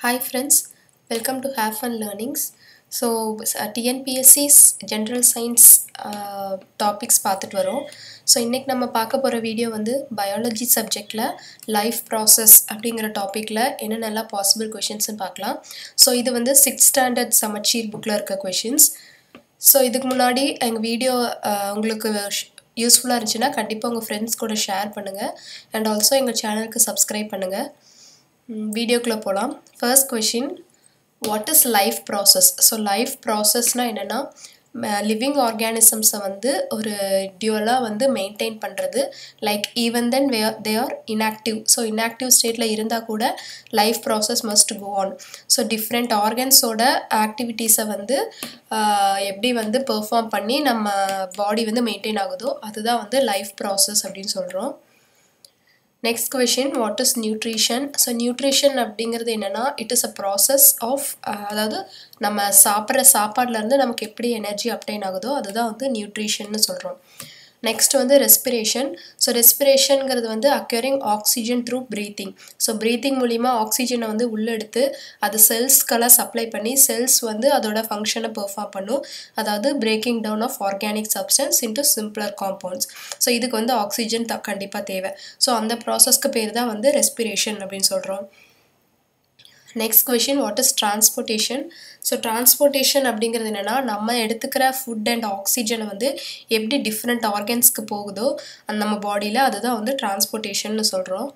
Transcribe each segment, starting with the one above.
Hi friends, welcome to Have Fun Learnings. So TNPSC's general science topics பார்த்துட்டு வரோம் so இன்றைக்கி நம்ம பார்க்க போகிற வீடியோ வந்து பயாலஜி சப்ஜெக்டில் லைஃப் ப்ராசஸ் அப்படிங்கிற டாப்பிக்கில் என்னென்னலாம் பாசிபிள் கொஷின்ஸ்னு பார்க்கலாம் ஸோ இது வந்து சிக்ஸ் ஸ்டாண்டர்ட் சமச்சீர் புக்கில் இருக்க கொஷின்ஸ் ஸோ இதுக்கு முன்னாடி எங்கள் வீடியோ உங்களுக்கு யூஸ்ஃபுல்லாக இருந்துச்சுன்னா கண்டிப்பாக உங்கள் ஃப்ரெண்ட்ஸ் கூட ஷேர் பண்ணுங்கள் அண்ட் ஆல்சோ எங்கள் சேனலுக்கு சப்ஸ்கிரைப் பண்ணுங்கள் வீடியோக்குள்ளே போகலாம் first question what is life process so life ப்ராசஸ்னால் என்னென்னா லிவிங் ஆர்கானிசம்ஸை வந்து ஒரு டியூவலாக வந்து மெயின்டைன் பண்ணுறது like even then way they are inactive so inactive ஸ்டேட்டில் இருந்தால் கூட life process must go on so different ஆர்கன்ஸோட ஆக்டிவிட்டீஸை வந்து எப்படி வந்து பெர்ஃபார்ம் பண்ணி நம்ம பாடி வந்து மெயின்டைன் ஆகுதோ அதுதான் வந்து லைஃப் ப்ராசஸ் அப்படின்னு சொல்கிறோம் next question what is nutrition so nutrition அப்படிங்கிறது என்னென்னா it is a process of அதாவது நம்ம சாப்பிட்ற சாப்பாட்லேருந்து நமக்கு எப்படி எனர்ஜி அப்டைன் ஆகுதோ அதுதான் வந்து நியூட்ரிஷன்னு சொல்கிறோம் நெக்ஸ்ட் வந்து ரெஸ்பிரேஷன் ஸோ ரெஸ்பிரேஷனுங்கிறது வந்து acquiring oxygen through breathing so breathing மூலிமா ஆக்சிஜனை வந்து உள்ளெடுத்து அது செல்ஸ்க்கெல்லாம் சப்ளை பண்ணி செல்ஸ் வந்து அதோட ஃபங்க்ஷனை பெர்ஃபார்ம் பண்ணும் அதாவது breaking down of organic substance into simpler compounds so இதுக்கு வந்து ஆக்சிஜன் த கண்டிப்பாக தேவை ஸோ அந்த ப்ராசஸ்க்கு பேர் தான் வந்து ரெஸ்பிரேஷன் அப்படின்னு சொல்கிறோம் next question what is transportation so transportation அப்படிங்கிறது என்னென்னா நம்ம எடுத்துக்கிற ஃபுட் அண்ட் ஆக்சிஜனை வந்து எப்படி டிஃப்ரெண்ட் ஆர்கன்ஸ்க்கு போகுதோ அந்த நம்ம பாடியில் அதுதான் வந்து டிரான்ஸ்போர்ட்டேஷன்னு சொல்கிறோம்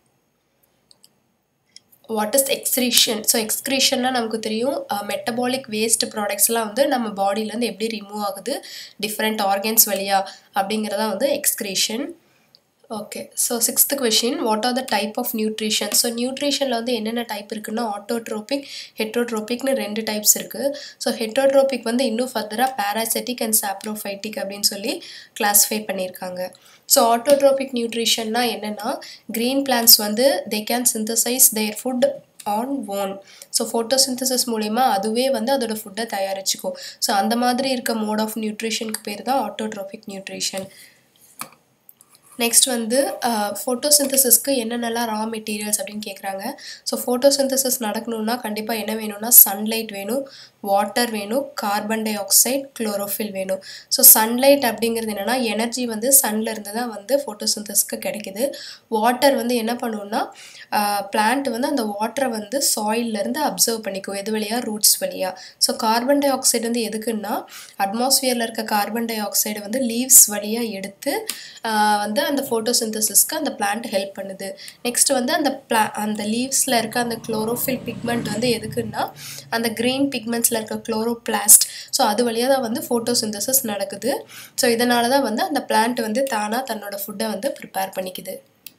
வாட் இஸ் எக்ஸ்க்ரீஷன் ஸோ எக்ஸ்க்ரீஷன்னா நமக்கு தெரியும் மெட்டபாலிக் வேஸ்ட் ப்ராடக்ட்ஸ்லாம் வந்து நம்ம பாடியிலேருந்து எப்படி ரிமூவ் ஆகுது டிஃப்ரெண்ட் ஆர்கன்ஸ் வழியாக அப்படிங்கிறதா வந்து excretion okay so sixth question what are the type of nutrition so நியூட்ரிஷனில் வந்து என்னென்ன டைப் இருக்குன்னா ஆட்டோட்ரோபிக் ஹெட்ரோட்ரோபிக்னு ரெண்டு டைப்ஸ் இருக்குது ஸோ ஹெட்ரோட்ரோபிக் வந்து இன்னும் ஃபர்தராக பேராசெட்டிக் அண்ட் சாப்ரோஃபைட்டிக் அப்படின்னு சொல்லி கிளாஸிஃபை பண்ணியிருக்காங்க ஸோ ஆட்டோட்ரோபிக் நியூட்ரிஷன்னா என்னென்னா க்ரீன் பிளான்ஸ் வந்து they can synthesize their food on own so photosynthesis மூலிமா அதுவே வந்து அதோட ஃபுட்டை தயாரிச்சுக்கும் ஸோ அந்த மாதிரி இருக்க மோட் ஆஃப் நியூட்ரிஷனுக்கு பேர் தான் ஆட்டோட்ரோபிக் நியூட்ரிஷன் நெக்ஸ்ட் வந்து ஃபோட்டோசிந்தசிஸ்க்கு என்னென்னலாம் ரா மெட்டீரியல்ஸ் அப்படின்னு கேட்குறாங்க ஸோ ஃபோட்டோசிந்தசிஸ் நடக்கணும்னா கண்டிப்பாக என்ன வேணும்னா சன்லைட் வேணும் வாட்டர் வேணும் கார்பன் டை ஆக்சைடு குளோரோஃபில் வேணும் ஸோ சன்லைட் அப்படிங்கிறது என்னென்னா எனர்ஜி வந்து சன்ல இருந்து தான் வந்து ஃபோட்டோசிந்தசிஸ்க்கு கிடைக்குது வாட்டர் வந்து என்ன பண்ணுவோம்னா பிளான்ட் வந்து அந்த வாட்டரை வந்து சாயிலேருந்து அப்சர்வ் பண்ணிக்கும் எது வழியாக ரூட்ஸ் வழியாக ஸோ கார்பன் டை ஆக்சைடு வந்து எதுக்குன்னா அட்மாஸ்ஃபியரில் இருக்க கார்பன் டை ஆக்சைடு வந்து லீவ்ஸ் வழியாக எடுத்து வந்து அந்த ஃபோட்டோசிந்தசிஸ்க்கு அந்த பிளான்ட் ஹெல்ப் பண்ணுது நெக்ஸ்ட் வந்து அந்த பிளா அந்த லீவ்ஸில் இருக்க அந்த குளோரோஃபில் பிக்மெண்ட் வந்து எதுக்குன்னா அந்த க்ரீன் பிக்மெண்ட்ஸில் இருக்க குளோரோபிளாஸ்ட் ஸோ அது வழியாக தான் வந்து ஃபோட்டோசிந்தசிஸ் நடக்குது ஸோ இதனால தான் வந்து அந்த பிளான்ட் வந்து தானாக தன்னோட ஃபுட்டை வந்து ப்ரிப்பேர் பண்ணிக்குது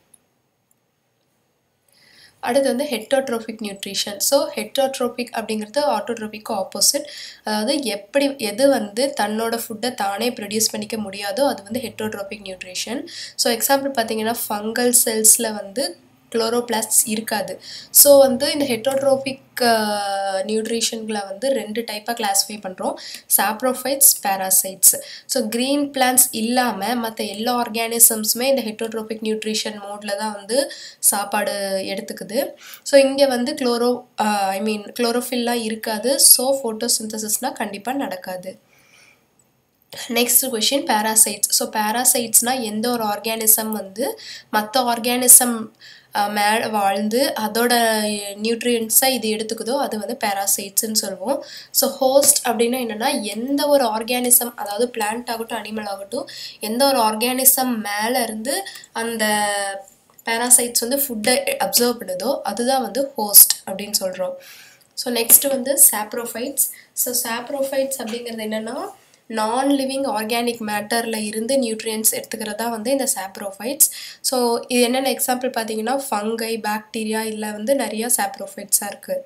அடுத்து வந்து ஹெட்டோட்ரோபிக் நியூட்ரிஷன் ஸோ ஹெட்டோட்ரோபிக் அப்படிங்கிறது ஆட்டோட்ரோபிக்கு ஆப்போசிட் அதாவது எப்படி எது வந்து தன்னோட ஃபுட்டை தானே ப்ரொடியூஸ் பண்ணிக்க முடியாதோ அது வந்து ஹெட்டோட்ரோபிக் நியூட்ரிஷன் ஸோ எக்ஸாம்பிள் பார்த்தீங்கன்னா ஃபங்கல் செல்ஸில் வந்து குளோரோபிளாஸ்ட் இருக்காது ஸோ வந்து இந்த ஹெட்டோட்ரோபிக் நியூட்ரிஷன்களை வந்து ரெண்டு டைப்பாக கிளாஸிஃபை பண்ணுறோம் saprophytes parasites so green plants இல்லாமல் மற்ற எல்லா ஆர்கானிசம்ஸுமே இந்த ஹெட்டோட்ரோபிக் நியூட்ரிஷன் மோடில் தான் வந்து சாப்பாடு எடுத்துக்குது ஸோ இங்கே வந்து குளோரோ ஐ மீன் குளோரோஃபில்லாம் இருக்காது ஸோ ஃபோட்டோசிந்தசிஸ்னால் கண்டிப்பாக நடக்காது நெக்ஸ்ட் கொஷின் பேராசைட்ஸ் ஸோ பேராசைட்ஸ்னால் எந்த ஒரு ஆர்கானிசம் வந்து மற்ற ஆர்கானிசம் மேலே வாழ்ந்து அதோட நியூட்ரியன்ஸை இது எடுத்துக்குதோ அது வந்து பேராசைட்ஸ்ன்னு சொல்லுவோம் ஸோ ஹோஸ்ட் அப்படின்னா என்னென்னா எந்த ஒரு ஆர்கானிசம் அதாவது பிளான்ட் ஆகட்டும் அனிமல் ஆகட்டும் எந்த ஒரு ஆர்கானிசம் மேலே இருந்து அந்த பேராசைட்ஸ் வந்து ஃபுட்டை அப்சர்வ் பண்ணுதோ அதுதான் வந்து ஹோஸ்ட் அப்படின்னு சொல்கிறோம் ஸோ நெக்ஸ்ட் வந்து சாப்ரோஃபைட்ஸ் ஸோ சாப்ரோஃபைட்ஸ் அப்படிங்கிறது என்னென்னா நான் லிவிங் ஆர்கானிக் மேட்டரில் இருந்து நியூட்ரியன்ஸ் எடுத்துக்கிறதா வந்து இந்த சாப்ரோஃபைட்ஸ் ஸோ இது என்னென்ன எக்ஸாம்பிள் பார்த்தீங்கன்னா ஃபங்கை பாக்டீரியா இல்லை வந்து நிறையா சாப்ரோஃபைட்ஸாக இருக்குது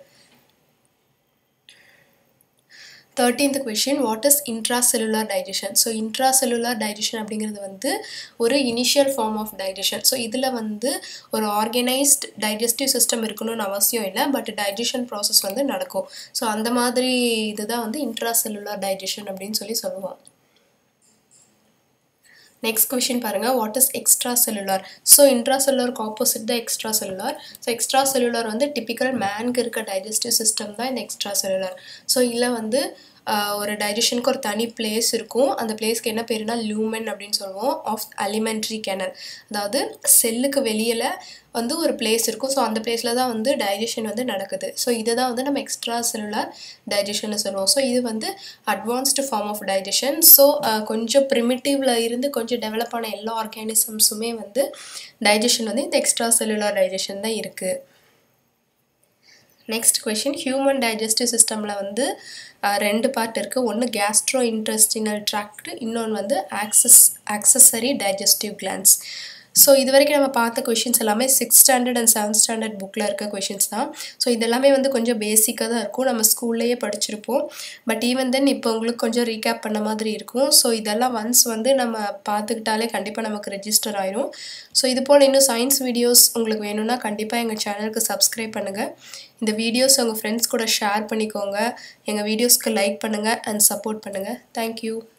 thirteenth question what is intracellular digestion so intracellular digestion அப்படிங்கிறது வந்து ஒரு initial form of digestion so இதில் வந்து ஒரு ஆர்கனைஸ்ட் டைஜஸ்டிவ் சிஸ்டம் இருக்கணும்னு அவசியம் இல்லை பட் டைஜஷன் ப்ராசஸ் வந்து நடக்கும் ஸோ அந்த மாதிரி இதுதான் வந்து இன்ட்ராசெல்லுலார் டைஜஷன் அப்படின்னு சொல்லி சொல்லுவோம் நெக்ஸ்ட் கொஷின் பாருங்கள் what is extracellular so இன்ட்ரா செல்லுலருக்கு ஆப்போசிட் தான் extracellular so extracellular வந்து டிப்பிக்கல் மேனுக்கு இருக்க டைஜஸ்டிவ் சிஸ்டம் தான் இந்த எக்ஸ்ட்ரா செல்லுலார் ஸோ இதில் வந்து ஒரு டைஜஷனுக்கு ஒரு தனி பிளேஸ் இருக்கும் அந்த பிளேஸ்க்கு என்ன பேருனா லூமென் அப்படின்னு சொல்லுவோம் ஆஃப் அலிமெண்ட்ரி கேனல் அதாவது செல்லுக்கு வெளியில் வந்து ஒரு பிளேஸ் இருக்கும் ஸோ அந்த பிளேஸில் தான் வந்து டைஜஷன் வந்து நடக்குது ஸோ இதை தான் வந்து நம்ம எக்ஸ்ட்ரா செல்லுலார் டைஜஷன் சொல்லுவோம் ஸோ இது வந்து advanced form of digestion so கொஞ்சம் ப்ரிமிட்டிவில் இருந்து கொஞ்சம் டெவலப் ஆன எல்லா ஆர்கானிசம்ஸுமே வந்து டைஜஷன் வந்து இந்த எக்ஸ்ட்ரா செல்லுலார் டைஜஷன் தான் இருக்குது நெக்ஸ்ட் கொஷின் ஹியூமன் டைஜஸ்டிவ் சிஸ்டமில் வந்து ரெண்டு பார்ட் இருக்குது ஒன்று கேஸ்ட்ரோ இன்ட்ரெஸ்டினல் ட்ராக்ட் இன்னொன்று வந்து access accessory digestive glands so இது வரைக்கும் நம்ம பார்த்த கொஷின்ஸ் எல்லாமே six standard and seventh standard புக்கில் இருக்க கொஷின்ஸ் தான் ஸோ இதெல்லாமே வந்து கொஞ்சம் பேசிக்காக தான் இருக்கும் நம்ம ஸ்கூல்லையே படிச்சிருப்போம் பட் ஈவன் தென் இப்போ உங்களுக்கு கொஞ்சம் ரீகேப் பண்ண மாதிரி இருக்கும் ஸோ இதெல்லாம் ஒன்ஸ் வந்து நம்ம பார்த்துக்கிட்டாலே கண்டிப்பாக நமக்கு ரெஜிஸ்டர் ஆயிரும் ஸோ இது போல் இன்னும் சயின்ஸ் வீடியோஸ் உங்களுக்கு வேணும்னா கண்டிப்பாக எங்கள் சேனலுக்கு சப்ஸ்கிரைப் பண்ணுங்கள் இந்த வீடியோஸ் உங்கள் ஃப்ரெண்ட்ஸ் கூட ஷேர் பண்ணிக்கோங்க எங்கள் வீடியோஸ்க்கு லைக் பண்ணுங்கள் அண்ட் சப்போர்ட் பண்ணுங்கள் தேங்க்யூ